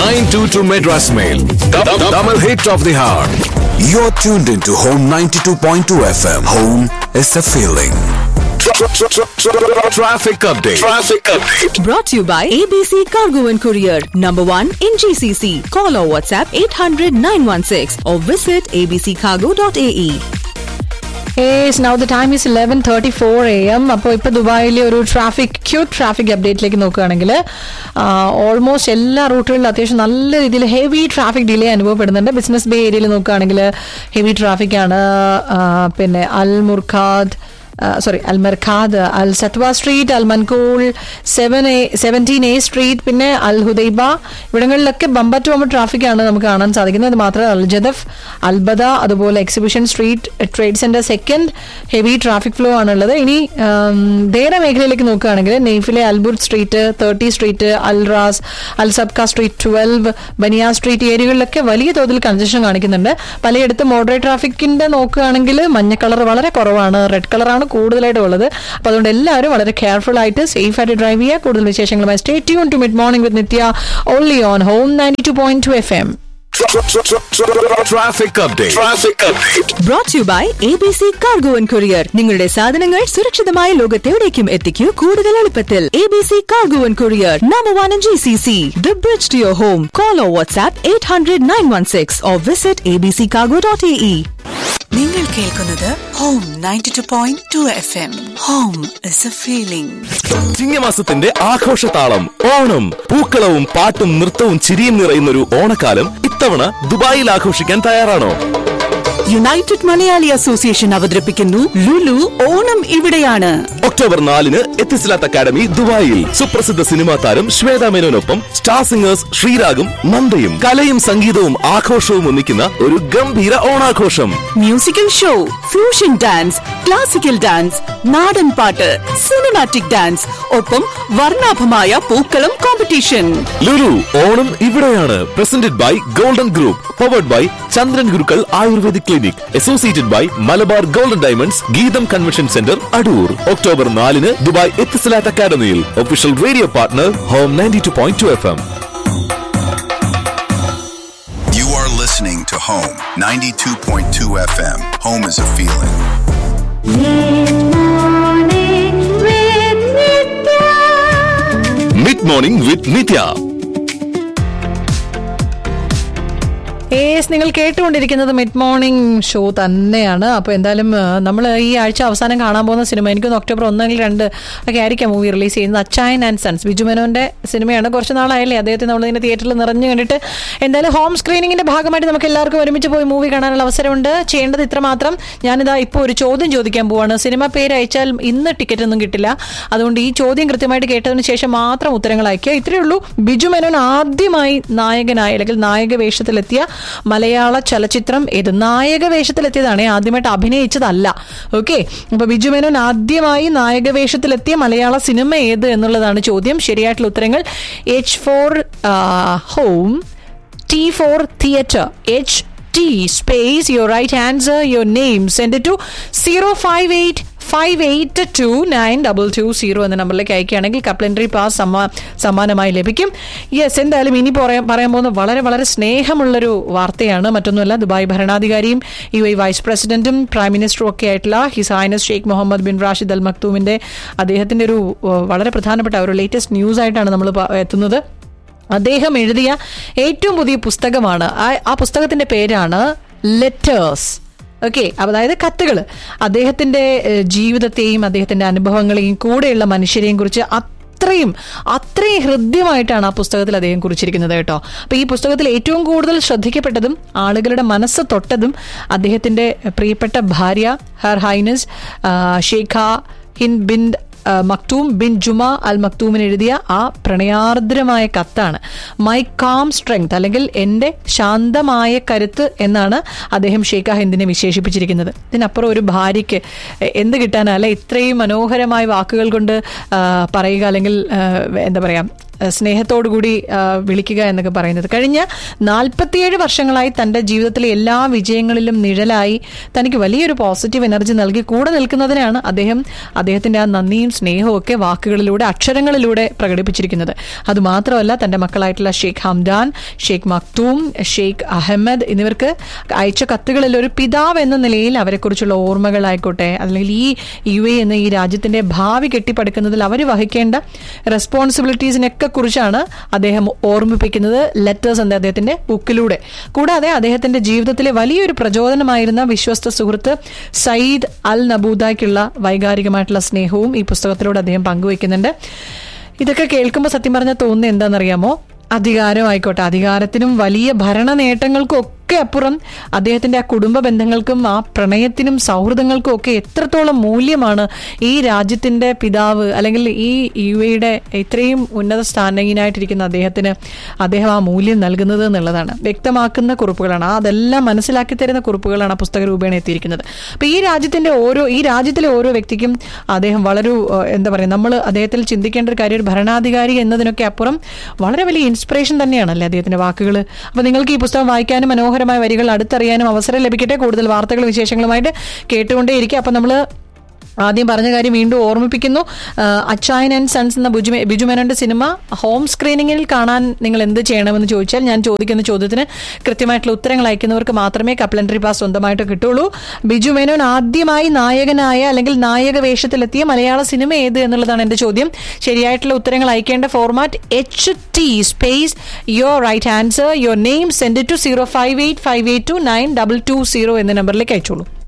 922 Madras Mail. Double hit of the hour. You're tuned into Home 92.2 FM. Home is a feeling. Traffic update. Traffic update. Brought to you by ABC Cargo and Courier, number one in GCC. Call or WhatsApp 800 916 or visit abccargo.ae. Yes, now the time is 11:34 a.m. അപ്പോൾ ഇപ്പോൾ ദുബായിലെ ഒരു traffic cute traffic അപ്ഡേറ്റിലേക്ക് നോക്കുകയാണെങ്കിൽ almost എല്ലാ റൂട്ടുകളിലും അത്യാവശ്യം നല്ല രീതിയിൽ heavy traffic delay അനുഭവപ്പെടുന്നുണ്ട് ബിസിനസ് ബേ ഏരിയയിൽ നോക്കുകയാണെങ്കിൽ ഹെവി ട്രാഫിക് ആണ് ആ, പിന്നെ Al Murkhad sorry Al Merkadh Al Satwa street Al Mankhool seven A seventeen A street പിന്നെ അൽ ഹുദൈബ ഇവിടങ്ങളിലൊക്കെ ബമ്പർ ടു ബമ്പർ ട്രാഫിക് ആണ് നമുക്ക് കാണാൻ സാധിക്കുന്നത് അത് മാത്രമല്ല അൽ ജദഫ് അൽബദ അതുപോലെ exhibition street trade centre second heavy traffic flow ആണുള്ളത് ഇനി ഉം, ദേര മേഖലയിലേക്ക് നോക്കുകയാണെങ്കിൽ നെയ്ഫിലെ അൽബുർ street thirty street Al Ras Al Sabkha street twelve Baniyas street ഏരിയകളിലൊക്കെ വലിയ തോതിൽ കൺജഷൻ കാണിക്കുന്നുണ്ട് പലയിടത്തും മോഡറേറ്റ് ട്രാഫിക്കിന്റെ നോക്കുകയാണെങ്കിൽ മഞ്ഞ കളർ വളരെ കുറവാണ് റെഡ് കളറാണ് കൂടുതലായിട്ട് ഉള്ളത് അപ്പോൾ അതുകൊണ്ട് എല്ലാവരും വളരെ കെയർഫുൾ ആയിട്ട് സേഫ് ആയിട്ട് ഡ്രൈവ് ചെയ്യുക കൂടുതൽ വിശേഷങ്ങളുമായി stay tune to mid morning with Nithya only on home ninety two point two F M Traffic update. Traffic update. Brought to you by ABC Cargo and Courier. നിങ്ങളുടെ സാധനങ്ങൾ സുരക്ഷിതമായ ലോകത്തെവിടേക്കും എത്തിക്കൂ കൂടുതൽ എളുപ്പത്തിൽ ABC Cargo and Courier, number one in GCC. The bridge to your home. Call or WhatsApp 800 916 or visit abccargo.ae. നിങ്ങൾ കേൾക്കുന്നത് home ninety two point two F M home is a feeling ചിങ്ങമാസത്തിന്റെ ആഘോഷതാളം ഓണം പൂക്കളവും പാട്ടും നൃത്തവും ചിരിയും നിറയുന്ന ഒരു ഓണക്കാലം ഇത്തവണ ദുബായിൽ ആഘോഷിക്കാൻ തയ്യാറാണോ യുണൈറ്റഡ് മലയാളി അസോസിയേഷൻ അവതരിപ്പിക്കുന്നു ലുലു ഓണം ഇവിടെയാണ് ഒക്ടോബർ നാലിന് എത്തിസിലാത്ത് അക്കാദമി ദുബായിൽ സുപ്രസിദ്ധ സിനിമാ താരം ശ്വേത മേനോനൊപ്പം സ്റ്റാർ സിംഗേഴ്സ് ശ്രീരാഗും നന്ദയും കലയും സംഗീതവും ആഘോഷവും ഒന്നിക്കുന്ന ഒരു ഗംഭീര ഓണാഘോഷം musical show fusion dance classical dance നാടൻ പാട്ട് സിനിമാറ്റിക് ഡാൻസ് ഒപ്പം വർണ്ണാഭമായ പൂക്കളം കോമ്പറ്റീഷൻ ലുലു ഓണം ഇവിടെയാണ് presented by golden group powered by Chandran Gurukkal ayurvedic clinic associated by Malabar golden diamonds Geetham convention centre Adoor October നാലിന് ദുബായ് എത്തിസലാത്ത് അക്കാദമിയിൽ official radio partner home ninety two point two F M You are listening to Home 92.2 FM. Home is a feeling. Mid morning with Nithya ഏസ് നിങ്ങൾ കേട്ടുകൊണ്ടിരിക്കുന്നത് mid morning show തന്നെയാണ് അപ്പോൾ എന്തായാലും നമ്മൾ ഈ ആഴ്ച അവസാനം കാണാൻ പോകുന്ന സിനിമ എനിക്കൊന്ന് ഒക്ടോബർ ഒന്നെങ്കിൽ രണ്ട് ഒക്കെ ആയിരിക്കാം മൂവി റിലീസ് ചെയ്യുന്നത് അച്ചായൻ ആൻഡ് സൺസ് ബിജു മേനോന്റെ സിനിമയാണ് കുറച്ച് നാളായല്ലേ അദ്ദേഹത്തെ നമ്മൾ ഇതിന്റെ തിയേറ്ററിൽ നിറഞ്ഞു കണ്ടിട്ട് എന്തായാലും ഹോം സ്ക്രീനിങ്ങിന്റെ ഭാഗമായിട്ട് നമുക്ക് എല്ലാവർക്കും ഒരുമിച്ച് പോയി മൂവി കാണാനുള്ള അവസരമുണ്ട് ചെയ്യേണ്ടത് ഇത്ര മാത്രം ഞാനിതാ ഇപ്പോൾ ഒരു ചോദ്യം ചോദിക്കാൻ പോവാണ് സിനിമ പേര് അയച്ചാൽ ഇന്ന് ടിക്കറ്റ് ഒന്നും കിട്ടില്ല അതുകൊണ്ട് ഈ ചോദ്യം കൃത്യമായിട്ട് കേട്ടതിന് ശേഷം മാത്രം ഉത്തരങ്ങൾ അയക്കുക ഇത്രയേ ഉള്ളൂ ബിജു മേനോൻ ആദ്യമായി നായകനായ അല്ലെങ്കിൽ നായക വേഷത്തിലെത്തിയ മലയാള ചലച്ചിത്രം ഏത് നായക വേഷത്തിലെത്തിയതാണ് ആദ്യമായിട്ട് അഭിനയിച്ചതല്ല ഓക്കെ അപ്പൊ ബിജു മേനോൻ ആദ്യമായി നായക വേഷത്തിലെത്തിയ മലയാള സിനിമ ഏത് എന്നുള്ളതാണ് ചോദ്യം ശരിയായിട്ടുള്ള ഉത്തരങ്ങൾ H for home T for theatre. H T space your right answer, your name. Send it to 058 5829220 എന്ന നമ്പറിലേക്ക് അയക്കുകയാണെങ്കിൽ കപ്ലൻട്രി പാസ് സമ്മാ സമ്മാനമായി ലഭിക്കും യെസ് എന്തായാലും ഇനി പറയാൻ പറയാൻ പോകുന്ന വളരെ വളരെ സ്നേഹമുള്ളൊരു വാർത്തയാണ് മറ്റൊന്നുമല്ല ദുബായ് ഭരണാധികാരിയും യു എ വൈസ് പ്രസിഡന്റും പ്രൈം മിനിസ്റ്ററും ഒക്കെ ആയിട്ടുള്ള his highness Sheikh Mohammed bin Rashid Al മക്തൂമിന്റെ അദ്ദേഹത്തിന്റെ ഒരു ഏഹ്, വളരെ പ്രധാനപ്പെട്ട ഒരു ലേറ്റസ്റ്റ് ന്യൂസ് ആയിട്ടാണ് നമ്മൾ പ- എത്തുന്നത് അദ്ദേഹം എഴുതിയ ഏറ്റവും പുതിയ പുസ്തകമാണ് ആ- ആ പുസ്തകത്തിന്റെ പേരാണ് ലെറ്റേഴ്സ് ഓക്കെ അതായത് കത്തുകൾ അദ്ദേഹത്തിന്റെ ഏഹ്, ജീവിതത്തെയും അദ്ദേഹത്തിന്റെ അനുഭവങ്ങളെയും കൂടെയുള്ള മനുഷ്യരെയും കുറിച്ച് അത്രയും അത്രയും ഹൃദ്യമായിട്ടാണ് ആ പുസ്തകത്തിൽ അദ്ദേഹം കുറിച്ചിരിക്കുന്നത് കേട്ടോ അപ്പൊ ഈ പുസ്തകത്തിൽ ഏറ്റവും കൂടുതൽ ശ്രദ്ധിക്കപ്പെട്ടതും ആളുകളുടെ മനസ്സ് തൊട്ടതും അദ്ദേഹത്തിന്റെ പ്രിയപ്പെട്ട ഭാര്യ ഹർ ഹൈനസ് ആ, ഷേഖ ഹിൻ ബിൻ ആ, മക്തൂം ബിൻ ജുമ അൽ മക്തൂമിന് എഴുതിയ ആ പ്രണയാർദ്രമായ കത്താണ് മൈ കാം സ്ട്രെങ്ത് അല്ലെങ്കിൽ എൻ്റെ ശാന്തമായ കരുത്ത് എന്നാണ് അദ്ദേഹം ഷെയ്ഖ ഹിന്ദിനെ വിശേഷിപ്പിച്ചിരിക്കുന്നത് ഇതിനപ്പുറം ഒരു ഭാര്യയ്ക്ക് എ- എന്ത് കിട്ടാനാ അല്ലെ ഇത്രയും മനോഹരമായ വാക്കുകൾ കൊണ്ട് ആ, പറയുക അല്ലെങ്കിൽ ആ, എന്താ പറയാ ഏഹ്, സ്നേഹത്തോടുകൂടി ആ, വിളിക്കുക എന്നൊക്കെ പറയുന്നത് കഴിഞ്ഞ നാൽപ്പത്തിയേഴ് വർഷങ്ങളായി തന്റെ ജീവിതത്തിലെ എല്ലാ വിജയങ്ങളിലും നിഴലായി തനിക്ക് വലിയൊരു പോസിറ്റീവ് എനർജി നൽകി കൂടെ നിൽക്കുന്നതിനാണ് അദ്ദേഹം അദ്ദേഹത്തിന്റെ ആ നന്ദിയും സ്നേഹവും ഒക്കെ വാക്കുകളിലൂടെ അക്ഷരങ്ങളിലൂടെ പ്രകടിപ്പിച്ചിരിക്കുന്നത് അതുമാത്രമല്ല തന്റെ മക്കളായിട്ടുള്ള Sheikh Hamdan Sheikh Maktoum Sheikh Ahmed എന്നിവർക്ക് അയച്ച കത്തുകളിൽ ഒരു പിതാവ് എന്ന നിലയിൽ അവരെക്കുറിച്ചുള്ള ഓർമ്മകളായിക്കോട്ടെ അല്ലെങ്കിൽ ഈ യു എ എന്ന ഈ രാജ്യത്തിന്റെ ഭാവി കെട്ടിപ്പടുക്കുന്നതിൽ അവർ വഹിക്കേണ്ട റെസ്പോൺസിബിലിറ്റീസിനൊക്കെ കുറിച്ചാണ് അദ്ദേഹം ഓർമ്മിപ്പിക്കുന്നത് ലെറ്റേഴ്സ് എന്ന അദ്ദേഹത്തിന്റെ ബുക്കിലൂടെ കൂടാതെ അദ്ദേഹത്തിന്റെ ജീവിതത്തിലെ വലിയൊരു പ്രചോദനമായിരുന്ന വിശ്വസ്ത സുഹൃത്ത് സയ്യിദ് അൽ നബൂദയ്ക്കുള്ള വൈകാരികമായിട്ടുള്ള സ്നേഹവും ഈ പുസ്തകത്തിലൂടെ അദ്ദേഹം പങ്കുവയ്ക്കുന്നുണ്ട് ഇതൊക്കെ കേൾക്കുമ്പോൾ സത്യം പറഞ്ഞാൽ തോന്നുന്നത് എന്താണെന്നറിയാമോ അധികാരം ആയിക്കോട്ടെ അധികാരത്തിനും വലിയ ഭരണ നേട്ടങ്ങൾക്കും ഒക്കെ അപ്പുറം അദ്ദേഹത്തിന്റെ ആ കുടുംബ ബന്ധങ്ങൾക്കും ആ പ്രണയത്തിനും സൗഹൃദങ്ങൾക്കും ഒക്കെ എത്രത്തോളം മൂല്യമാണ് ഈ രാജ്യത്തിന്റെ പിതാവ് അല്ലെങ്കിൽ ഈ യു എയുടെ ഇത്രയും ഉന്നത സ്ഥാനീയനായിട്ടിരിക്കുന്ന അദ്ദേഹത്തിന് അദ്ദേഹം ആ മൂല്യം നൽകുന്നത് എന്നുള്ളതാണ് വ്യക്തമാക്കുന്ന കുറിപ്പുകളാണ് ആ അതെല്ലാം മനസ്സിലാക്കി തരുന്ന കുറിപ്പുകളാണ് ആ പുസ്തക രൂപേണ എത്തിയിരിക്കുന്നത് അപ്പൊ ഈ രാജ്യത്തിന്റെ ഓരോ ഈ രാജ്യത്തിലെ ഓരോ വ്യക്തിക്കും അദ്ദേഹം വളരെ ഏഹ്, എന്താ പറയുക നമ്മൾ അദ്ദേഹത്തിൽ ചിന്തിക്കേണ്ട ഒരു കാര്യം ഒരു ഭരണാധികാരി എന്നതിനൊക്കെ അപ്പുറം വളരെ വലിയ ഇൻസ്പിറേഷൻ തന്നെയാണല്ലേ അദ്ദേഹത്തിന്റെ വാക്കുകൾ അപ്പൊ നിങ്ങൾക്ക് ഈ പുസ്തകം വായിക്കാനും മനോഹരമായ വരികൾ അടുത്തറിയാനും അവസരം ലഭിക്കട്ടെ കൂടുതൽ വാർത്തകളും വിശേഷങ്ങളുമായിട്ട് കേട്ടുകൊണ്ടേയിരിക്കും അപ്പൊ നമ്മൾ ആദ്യം പറഞ്ഞ കാര്യം വീണ്ടും ഓർമ്മിപ്പിക്കുന്നു അച്ചായൻ ആൻഡ് സൺസ് എന്ന ബിജു ബിജു മേനോന്റെ സിനിമ ഹോം സ്ക്രീനിങ്ങിൽ കാണാൻ നിങ്ങൾ എന്ത് ചെയ്യണമെന്ന് ചോദിച്ചാൽ ഞാൻ ചോദിക്കുന്ന ചോദ്യത്തിന് കൃത്യമായിട്ടുള്ള ഉത്തരങ്ങൾ അയക്കുന്നവർക്ക് മാത്രമേ കപ്ലൻട്രി പാസ് സ്വന്തമായിട്ട് കിട്ടുള്ളൂ ബിജു മേനോൻ ആദ്യമായി നായകനായ അല്ലെങ്കിൽ നായക വേഷത്തിലെത്തിയ മലയാള സിനിമ ഏത് എന്നുള്ളതാണ് എന്റെ ചോദ്യം ശരിയായിട്ടുള്ള ഉത്തരങ്ങൾ അയക്കേണ്ട format H T space your right answer your name send to zero five eight five eight two nine double two zero എന്ന നമ്പറിലേക്ക് അയച്ചോളൂ